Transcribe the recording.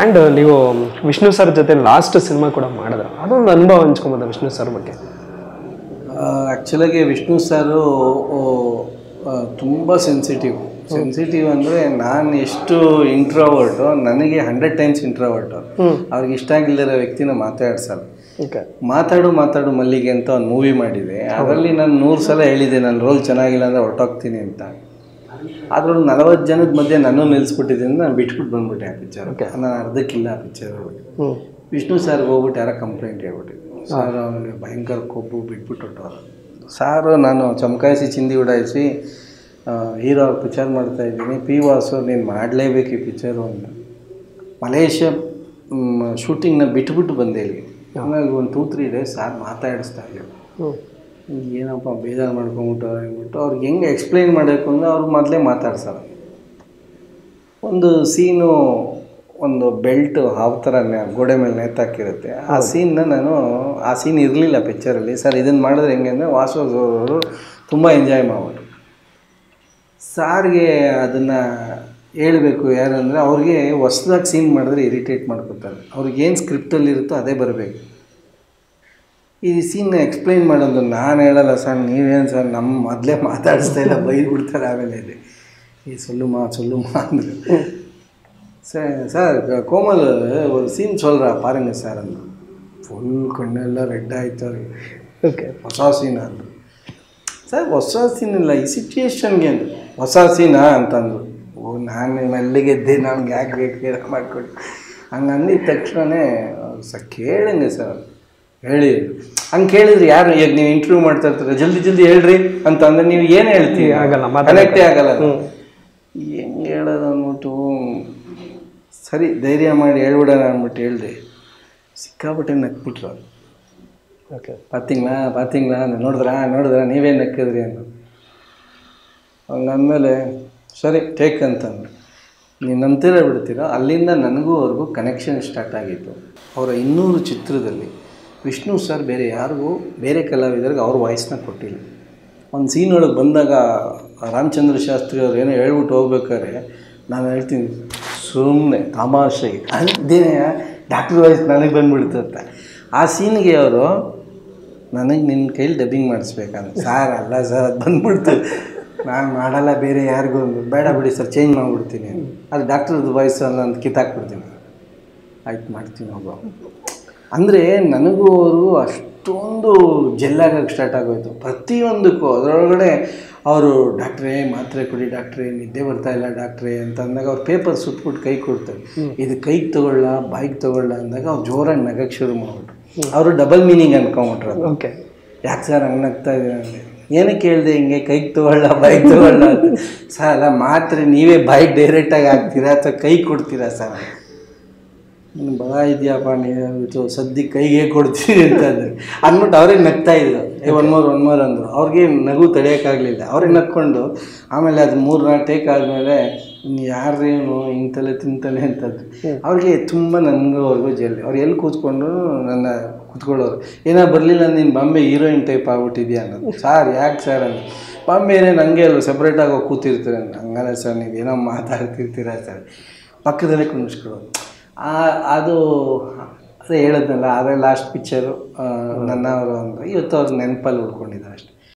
And ನೀವು Vishnu sir ಜೊತೆ last cinema ಕೂಡ ಮಾಡಿದ್ರು ಅದೊಂದು ಅನುಭವ ಹಂಚ್ಕೊಬೋದ ವಿಷ್ಣು ಸರ್ ಬಗ್ಗೆ ಆ್ಯಕ್ಚುಲಾಗಿ ವಿಷ್ಣು ಸರು ತುಂಬ ಸೆನ್ಸಿಟಿವ್ ಸೆನ್ಸಿಟಿವ್ ಅಂದರೆ ನಾನು ಎಷ್ಟು ಇಂಟ್ರೋವರ್ಟು ನನಗೆ ಹಂಡ್ರೆಡ್ ಟೈಮ್ಸ್ ಇಂಟ್ರೋವರ್ಟು ಅವ್ರಿಗೆ ಇಷ್ಟ ಆಗಿಲ್ಲದಿರೋ ವ್ಯಕ್ತಿನ ಮಾತಾಡ್ಸಲ್ಲ ಓಕೆ ಮಾತಾಡು ಮಾತಾಡು ಮಲ್ಲಿಗೆ ಅಂತ ಒಂದು ಮೂವಿ ಮಾಡಿದೆ ಅದರಲ್ಲಿ ನಾನು ನೂರು ಸಲ ಹೇಳಿದೆ ನನ್ನ ರೋಲ್ ಚೆನ್ನಾಗಿಲ್ಲ ಅಂದರೆ ಹೊರಟೋಗ್ತೀನಿ ಅಂತ ಅದ್ರಲ್ಲಿ ನಲವತ್ತು ಜನದ ಮಧ್ಯೆ ನಾನು ನಿಲ್ಲಿಸ್ಬಿಟ್ಟಿದ್ದೀನಿ ನಾನು ಬಿಟ್ಬಿಟ್ಟು ಬಂದ್ಬಿಟ್ಟೆ ಆ ಪಿಕ್ಚರ್ ನಾನು ಅರ್ಧಕ್ಕಿಲ್ಲ ಆ ಪಿಕ್ಚರ್ ಹ್ಞೂ ವಿಷ್ಣು ಸರ್ಗೆ ಹೋಗ್ಬಿಟ್ಟು ಯಾರೋ ಕಂಪ್ಲೇಂಟ್ ಹೇಳ್ಬಿಟ್ಟಿದ್ರು ಸರ್ ಅವನಿಗೆ ಭಯಂಕರ ಕೊಬ್ಬು ಬಿಟ್ಬಿಟ್ಟು ಹೊಟ್ಟವ್ರು ಸಾರು ನಾನು ಚಮಕಾಯಿಸಿ ಚಿಂದಿ ಉಡಾಯಿಸಿ ಹೀರೋ ಪಿಕ್ಚರ್ ಮಾಡ್ತಾ ಇದ್ದೀನಿ ಪಿ ವಾಸು ನೀನು ಮಾಡಲೇಬೇಕು ಈ ಪಿಕ್ಚರು ಅಂತ ಮಲೇಷ್ಯಾ ಶೂಟಿಂಗ್ನ ಬಿಟ್ಬಿಟ್ಟು ಬಂದೆ ಇಲ್ಲಿ ಆಮೇಲೆ ಒಂದು ಟೂ ತ್ರೀ ಡೇಸ್ ಸಾರ್ ಮಾತಾಡಿಸ್ತಾ ಇದ್ರು ಹ್ಞೂ ಏನಪ್ಪ ಬೇಜಾರು ಮಾಡ್ಕೊಂಬಿಟ್ಟು ಅಂದ್ಬಿಟ್ಟು ಅವ್ರಿಗೆ ಹೆಂಗೆ ಎಕ್ಸ್ಪ್ಲೈನ್ ಮಾಡಬೇಕು ಅಂದರೆ ಅವ್ರು ಮೊದಲೇ ಮಾತಾಡ್ಸಲ್ಲ ಒಂದು ಸೀನು ಒಂದು ಬೆಲ್ಟ್ ಹಾವು ಥರ ನೆ- ಗೋಡೆ ಮೇಲೆ ನೇತಾಕಿರುತ್ತೆ ಆ ಸೀನ್ನ ನಾನು ಆ ಸೀನ್ ಇರಲಿಲ್ಲ ಪಿಕ್ಚರಲ್ಲಿ ಸರ್ ಇದನ್ನು ಮಾಡಿದ್ರೆ ಹೆಂಗೆ ಅಂದರೆ ವಾಸು ಅವರು ತುಂಬ ಎಂಜಾಯ್ ಮಾಡ್ಬಿಟ್ಟು ಸಾರಿಗೆ ಅದನ್ನು ಹೇಳಬೇಕು ಯಾರಂದರೆ ಅವ್ರಿಗೆ ಹೊಸ್ದಾಗಿ ಸೀನ್ ಮಾಡಿದ್ರೆ ಇರಿಟೇಟ್ ಮಾಡ್ಕೊತಾರೆ ಅವ್ರಿಗೆ ಏನು ಸ್ಕ್ರಿಪ್ಟಲ್ಲಿ ಇರುತ್ತೋ ಅದೇ ಬರಬೇಕು ಈ ಸೀನ್ನ ಎಕ್ಸ್ಪ್ಲೈನ್ ಮಾಡೋದು ನಾನು ಹೇಳಲ್ಲ ಸರ್ ನೀವೇನು ಸರ್ ನಮ್ಮ ಮೊದಲೇ ಮಾತಾಡಿಸ್ತಾ ಇಲ್ಲ ಬೈದು ಬಿಡ್ತಾರೆ ಆಮೇಲೆ ಇದೆ ಈ ಸೊಲ್ಲುಮಾ ಸೊಲ್ಲುಮಾ ಅಂದರೆ ಸರ್ ಸರ್ ಕೋಮಲ್ ಒಂದು ಸೀನ್ சொல்கிறா பாருங்க ಸರ್ ಅಂದು ಫುಲ್ ಕಣ್ಣೆಲ್ಲ ರೆಡ್ ಆಯ್ತು ಅವ್ರಿಗೆ ಓಕೆ ಹೊಸ ಸೀನ ಅಂದರು ಸರ್ ಹೊಸ ಸೀನ್ ಇಲ್ಲ ಈ ಸಿಚುಯೇಷನ್ಗೆ ಅಂತ ಹೊಸ ಸೀನಾ ಅಂತಂದ್ರು ಓ ನಾನು ಮೆಲ್ಲಿಗೆದ್ದೆ ನಮ್ಗೆ ಯಾಕೆ ಬೇಕು ಮಾಡ್ಕೊಡಿ ಹಂಗೆ ಅಂದಿದ ತಕ್ಷಣವೇ ಸರ್ ಕೇಳಂಗೆ ಸರ್ ಹೇಳಿ ಹಂಗೆ ಕೇಳಿದ್ರೆ ಯಾರು ಈಗ ನೀವು ಇಂಟರ್ವ್ಯೂ ಮಾಡ್ತಾ ಇರ್ತೀರ ಜಲ್ದಿ ಜಲ್ದಿ ಹೇಳ್ರಿ ಅಂತ ಅಂದ್ರೆ ನೀವು ಏನು ಹೇಳ್ತೀವಿ ಆಗಲ್ಲ, ಕನೆಕ್ಟೇ ಆಗಲ್ಲ ಹೆಂಗೆ ಹೇಳೋದು ಅಂದ್ಬಿಟ್ಟು ಸರಿ ಧೈರ್ಯ ಮಾಡಿ ಹೇಳ್ಬಿಡೋಣ ಅಂದ್ಬಿಟ್ಟು ಹೇಳ್ದೆ ಸಿಕ್ಕಾಪಟ್ಟೆ ನಕ್ಬಿಟ್ರು ಅವ್ರು. ಓಕೆ ಪಾತಿಂಗ್ಲಾ ಪಾತಿಂಗ್ಲಾ ನೋಡಿದ್ರಾ ನೋಡಿದ್ರಾ ನೀವೇ ನಕ್ಕಿದ್ರಿ ಅಂತ ಹಂಗಂದಮೇಲೆ ಸರಿ ಟೇಕ್ ಅಂತಂದ್ರು ನೀವು ನಂಬ್ತೀರ ಬಿಡ್ತೀರಾ ಅಲ್ಲಿಂದ ನನಗೂ ಅವ್ರಿಗೂ ಕನೆಕ್ಷನ್ ಸ್ಟಾರ್ಟ್ ಆಗಿತ್ತು ಅವರ ಇನ್ನೂರು ಚಿತ್ರದಲ್ಲಿ ವಿಷ್ಣು ಸರ್ ಬೇರೆ ಯಾರಿಗೂ ಬೇರೆ ಕಲಾವಿದರಿಗೆ ಅವ್ರ ವಾಯ್ಸ್ನ ಕೊಟ್ಟಿಲ್ಲ ಒಂದು ಸೀನ್ ಒಳಗೆ ಬಂದಾಗ ರಾಮಚಂದ್ರ ಶಾಸ್ತ್ರಿ ಅವ್ರು ಏನೋ ಹೇಳ್ಬಿಟ್ಟು ಹೋಗ್ಬೇಕಾದ್ರೆ ನಾನು ಹೇಳ್ತೀನಿ ಸುಮ್ಮನೆ ತಮಾಷೆಗೆ ಅದೇನೇ ಡಾಕ್ಟರ್ ವಾಯ್ಸ್ ನನಗೆ ಬಂದ್ಬಿಡ್ತು ಅಂತ ಆ ಸೀನ್ಗೆ ಅವರು ನನಗೆ ನಿನ್ನ ಕೈಲಿ ಡಬ್ಬಿಂಗ್ ಮಾಡಿಸ್ಬೇಕಂತ ಸರ್ ಅಲ್ಲ ಸರ್ ಅದು ಬಂದ್ಬಿಡ್ತು ನಾನು ಮಾಡಲ್ಲ ಬೇರೆ ಯಾರಿಗೂ ಒಂದು ಬೇಡ ಬಿಡಿ ಸರ್ ಚೇಂಜ್ ಮಾಡಿಬಿಡ್ತೀನಿ ಅದು ಡಾಕ್ಟರ್ದು ವಾಯ್ಸ್ ಅಂತ ಕಿತ್ತಾಕ್ಬಿಡ್ತೀನಿ ಆಯ್ತು ಮಾಡ್ತೀನಿ ಹೋಗೋ ಅಂದರೆ ನನಗೂ ಅವರು ಅಷ್ಟೊಂದು ಜೆಲ್ಲಾಗಕ್ಕೆ ಸ್ಟಾರ್ಟ್ ಆಗೋಯ್ತು ಪ್ರತಿಯೊಂದಕ್ಕೂ ಅದರೊಳಗಡೆ ಅವರು ಡಾಕ್ಟ್ರೇ ಮಾತ್ರೆ ಕೊಡಿ ಡಾಕ್ಟ್ರೇ ನಿದ್ದೆ ಬರ್ತಾ ಇಲ್ಲ ಡಾಕ್ಟ್ರೇ ಅಂತ ಅಂದಾಗ ಅವ್ರು ಪೇಪರ್ ಸುಟ್ಬಿಟ್ಟು ಕೈ ಕೊಡ್ತಾರೆ ಇದು ಕೈಗೆ ತಗೊಳ್ಳ ಬಾಯಿಗೆ ತಗೊಳ್ಳ ಅಂದಾಗ ಅವ್ರು ಜೋರಾಗಿ ನಗಕ್ಕೆ ಶುರು ಮಾಡ್ಬಿಟ್ರು ಅವರು ಡಬಲ್ ಮೀನಿಂಗ್ ಅನ್ಕೊಂಬಿಟ್ರು ಅದು. ಓಕೆ ಯಾಕೆ ಸರ್ ಹಂಗೆ ನಗ್ತಾ ಇದ್ದೀರ ಅಂದರೆ ಏನಕ್ಕೆ ಕೇಳಿದೆ ಹಿಂಗೆ ಕೈಗೆ ತಗೊಳ್ಳ ಬಾಯಿಗೆ ತಗೊಳ್ಳ ಅಂತ ಸರ್ ಅಲ್ಲ ಮಾತ್ರೆ ನೀವೇ ಬಾಯಿಗೆ ಡೈರೆಕ್ಟಾಗಿ ಹಾಕ್ತೀರಾ ಅಥವಾ ಕೈ ಕೊಡ್ತೀರಾ ಸರ್ ನೀನು ಬಲ ಇದೆಯಪ್ಪ ನೀವು ಸದ್ಯಕ್ಕೆ ಕೈಗೆ ಕೊಡ್ತೀನಿ ಅಂತ ಅಂದ್ರು ಅಂದ್ಬಿಟ್ಟು ಅವ್ರಿಗೆ ನಗ್ತಾ ಇದ್ರು ಏ ಒನ್ ಮೋರ್ ಒನ್ ಮೋರ್ ಅಂದರು ಅವ್ರಿಗೆ ನಗು ತಡೆಯೋಕ್ಕಾಗಲಿಲ್ಲ ಅವ್ರಿಗೆ ನಕ್ಕೊಂಡು ಆಮೇಲೆ ಅದು ಮೂರು ನಾಲ್ಕು ಟೇಕ್ ಆದಮೇಲೆ ಯಾರ್ರಿ ಇವನು ಹಿಂಗೆ ತಲೆ ತಿಂತಾನೆ ಅಂತಂದ್ರು ಅವ್ರಿಗೆ ತುಂಬ ನನಗೂ ಅವ್ರಿಗೂ ಜಲ್ಲಿ ಅವ್ರು ಎಲ್ಲಿ ಕೂತ್ಕೊಂಡು ನನ್ನ ಕೂತ್ಕೊಳ್ಳೋರು ಏನೋ ಬರಲಿಲ್ಲ ನೀನು ಬಾಂಬೆ ಹೀರೋಯಿನ್ ಟೈಪ್ ಆಗ್ಬಿಟ್ಟಿದ್ಯಾ ಅನ್ನೋದು ಸರ್ ಯಾಕೆ ಸರ್ ಅಂತ ಬಾಂಬೆ ಏನೇ ನನಗೆ ಅಲ್ವ ಸಪ್ರೇಟಾಗಿ ಹೋಗಿ ಕೂತಿರ್ತಾರೆ ಹಂಗಲ್ಲ ಸರ್ ನೀವು ಏನೋ ಮಾತಾಡ್ತಿರ್ತೀರ ಸರ್ ಪಕ್ಕದಲ್ಲೇ ಕುಣಿಸ್ಕೊಳ್ಳೋದು ಆ ಅದು ಅದೇ ಹೇಳದ್ನಲ್ಲ ಅದೇ ಲಾಸ್ಟ್ ಪಿಕ್ಚರು ನನ್ನ ಅವರು ಅಂದರೆ ಇವತ್ತು ಅವ್ರ ನೆನಪಲ್ಲಿ ಉಳ್ಕೊಂಡಿದ್ದಾರೆ ಅಷ್ಟೇ